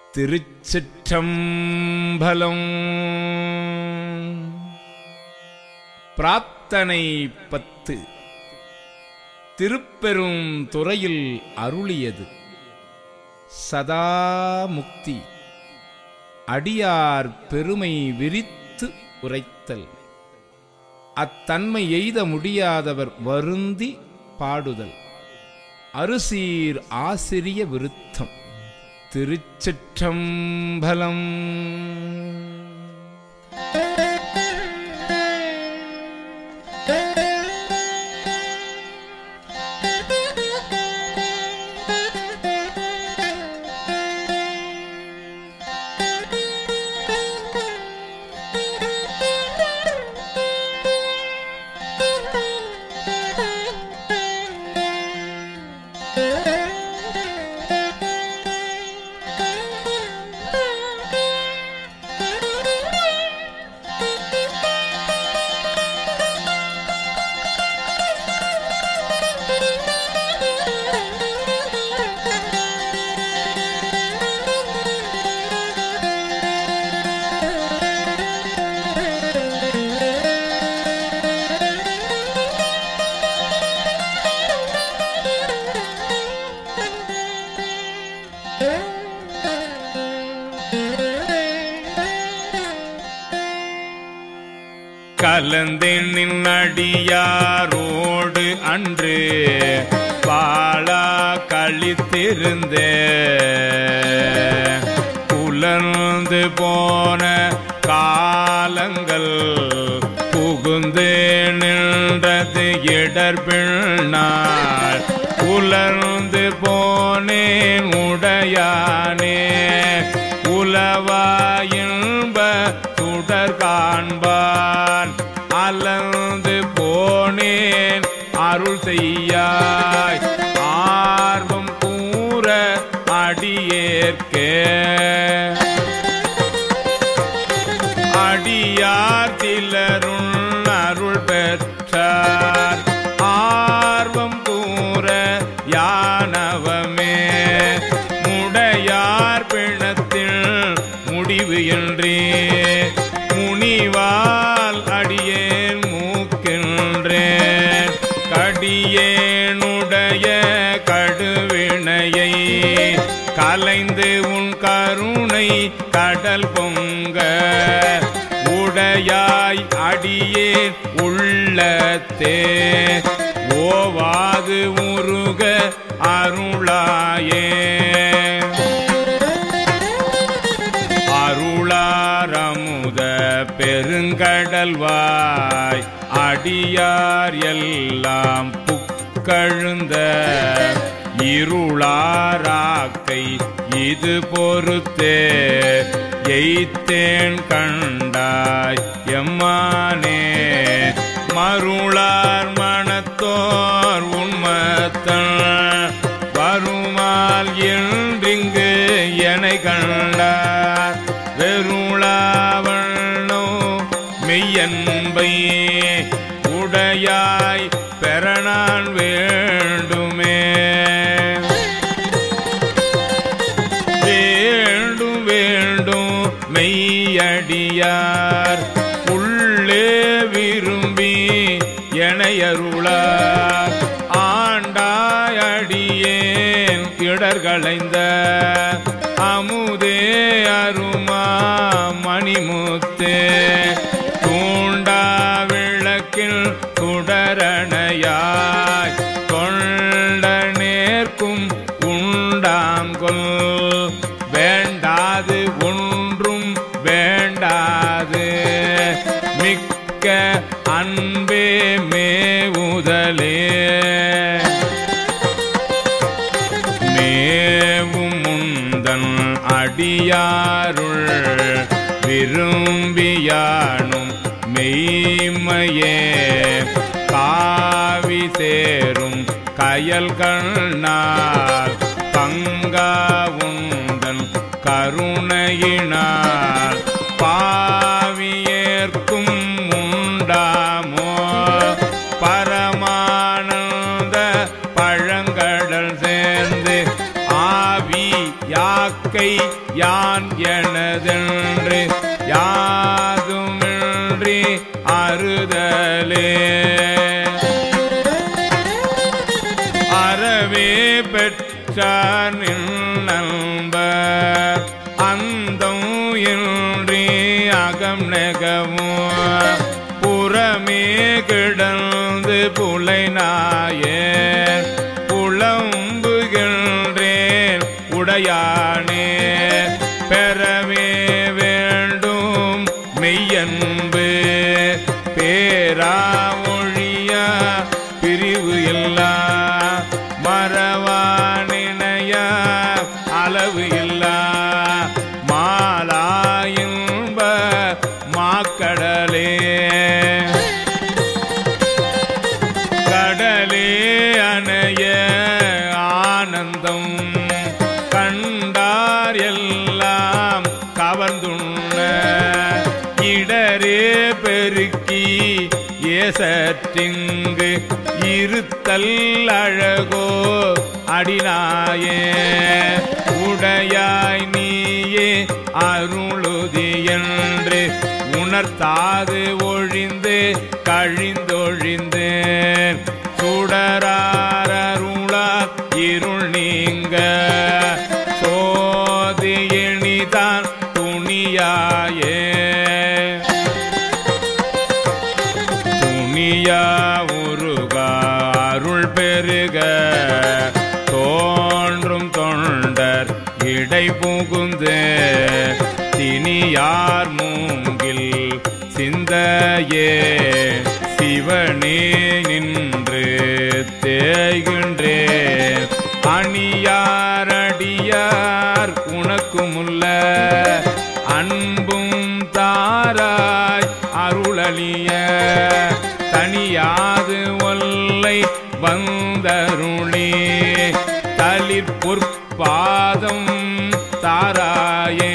திருச்சிற்றம்பலம் பிரார்த்தனை பத்து திருப்பெரும் துறையில் அருளியது சதாமுக்தி அடியார் பெருமை விரித்து உரைத்தல் அத்தன்மை எய்த முடியாதவர் வருந்தி பாடுதல் அருசீர் ஆசிரிய விருத்தம் திருச்சிற்றம்பலம் கலந்தென்னின் அடியாரோடு அன்று பாழா கழித்திருந்தே புலர்ந்து போன காலங்கள் புகுந்து நின்றது இடர்பிள்நாள் உலர்ந்து போனேன் உடையானே உலவாயின்ப சுடர் காண்பான் அலர்ந்து போனேன் அருள் செய்யாய் ஆர்வம் கூற அடியேற்கே அடியார் சிலருள் அருள் பெற்றார் ஆர்வம் கூற யானவமே முடையார் பிணத்தில் முடிவு என்றே முனிவால் அடியேன் மூக்கின்றேன் கடியேனுடைய கடுவினையை கலைந்து உன் கருணை கடல் பொங்க உடையாய் அடியேன் உள்ளத்தே ஓவாது முருக அருளாயே அருளாரமுத பெருங்கடல்வாய் அடியார் எல்லாம் புக்கழுந்த இருளாராக்கை இது பொறுத்தே எய்த்தேன் கண்டாய் எம்மானே மருளார் மனத்தோர் உண்மத்தன் வருமால் என்றிங்கு எனை கண்டார் வெருளாவண்ணோ மெய்யன்பை உடையாய் பெறனான் வேண்டுமே வேண்டும் வேண்டும் மெய்யடியார் உள்ளே விரும்பி எனையருளார் ஆண்டாய் அடியேன் இடர்களைந்த அமுதே அருமா மணிமுத்தே தூண்டா விளக்கில் சுடரணையாய் கொண்ட நேர்க்கும் உண்டாங்கொல் வேண்டாது ஒன்றும் வேண்டாது மிக்க அன்பே மேவுதலே மேவும் முந்தன் அடியாருள் விரும்பியானும் மெய்மையே காவி சேரும் கயல் கண்ணால் பங்கா உந்தன் கருணையினால் பாவியேற்கும் உண்டாமோ பரமானந்த பழங்கடல் சேர்ந்து ஆவி யாக்கை யான் எனதென்று யாதுமின்றி அறுதலே அறவே பெற்றார் நின் நண்பர் அந்தம் இன்றி அகம் நெகவும் புறமே கிடந்து புலை நாயே புலம்புகின்றேன் உடையானே பெறவே வேண்டும் மெய்யன்பு பேரா ஒழிய பிரிவு இல்லா மறவானினைய அளவு இல்லா மாலாயின்ப மாக்கடலே கடலே அணைய ஆனந்தம் கண்டார் எல்லாம் கவர்ந்துண்ண இடரே பெருக்கி ஏசற்றிங்கு இருத்தல் அழகோ அடினாயே உடையாய் நீயே அருளுதி என்று உணர்த்தாது ஒழிந்து கழிந்தொழிந்தேன் சுடராரருளார் இருள் நீங்க சோதியணிதான் துணியாயே துணியா உருகா அருள் பெருக தோன்றும் தொண்டர் இடை புகுந்து தினியார் மூங்கில் சிந்தையே சிவனே நின்று தேய்கின்றேன் அணியாரடியார் உனக்குமுல்ல அன்பும் தாராய் அருளலிய தனியாது ஒல்லை வந்தருளே தளிர் பொற்பாதம் தாராயே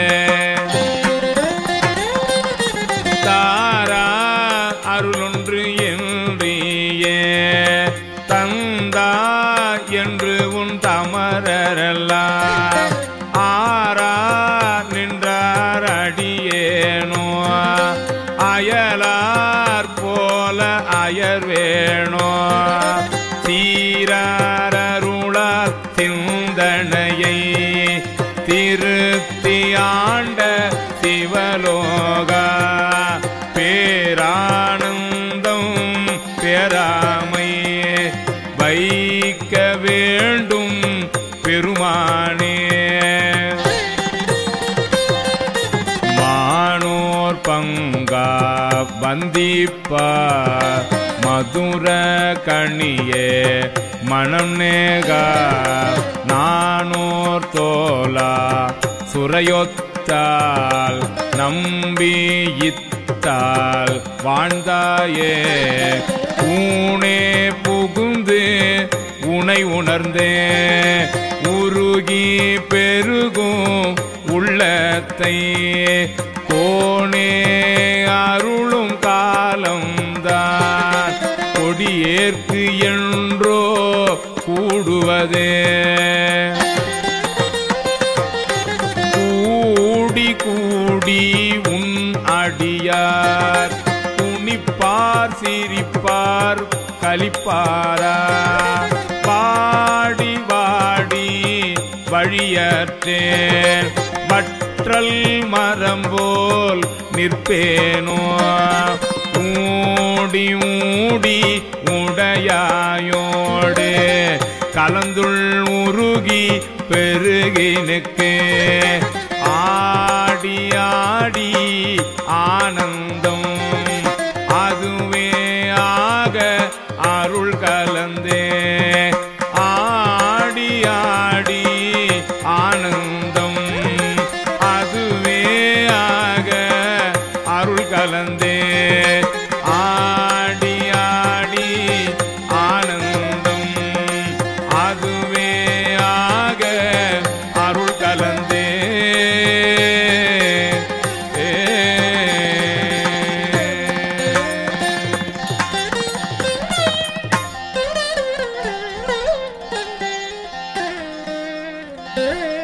தாரா அருளொன்று என்றியே தந்தா என்று உன் தமரரெல்லாம் ஆரா நின்றார் அடியேனோ அயலார் போல அயர் வேணோ தீராரருளார் சிந்தனையை திருத்தி ஆண்ட சிவலோகா பேரானந்தம் பெறாமை வைக்க வேண்டும் பெருமானே மானோர் பங்கா வந்திப்பா மதுர கணியே மனம் நேகா நானோர் தோலா சுரையொத்தால் நம்பி இத்தால் வாழ்ந்தாயே ஊனே புகுந்து உனை உணர்ந்தே உருகி பெருகும் உள்ளத்தை கோணே அருளும் காலம்தான் கொடியேற்கு என்றோ கூடுவதே கூடி கூடி உன் அடியார் துணிப்பார் சிரிப்பார் கலிப்பாரா வாடி வாடி வழியற்றேன் வற்றல் மரம் போல் நிற்பேனோ ஊடி ஊடி உடையாயோடு கலந்துள் உருகி பெருகினுக்கு ஆடி ஆடி ஆனந்தம் அதுவே ஆக அருள் கலந்தே ஆடி ஆடி ஆனந்தம் அதுவே ஆக அருள் கலந்தே ஆடி ஆடி ஆனந்தம் அதுவே ஆக அருள் கலந்தே Thank you.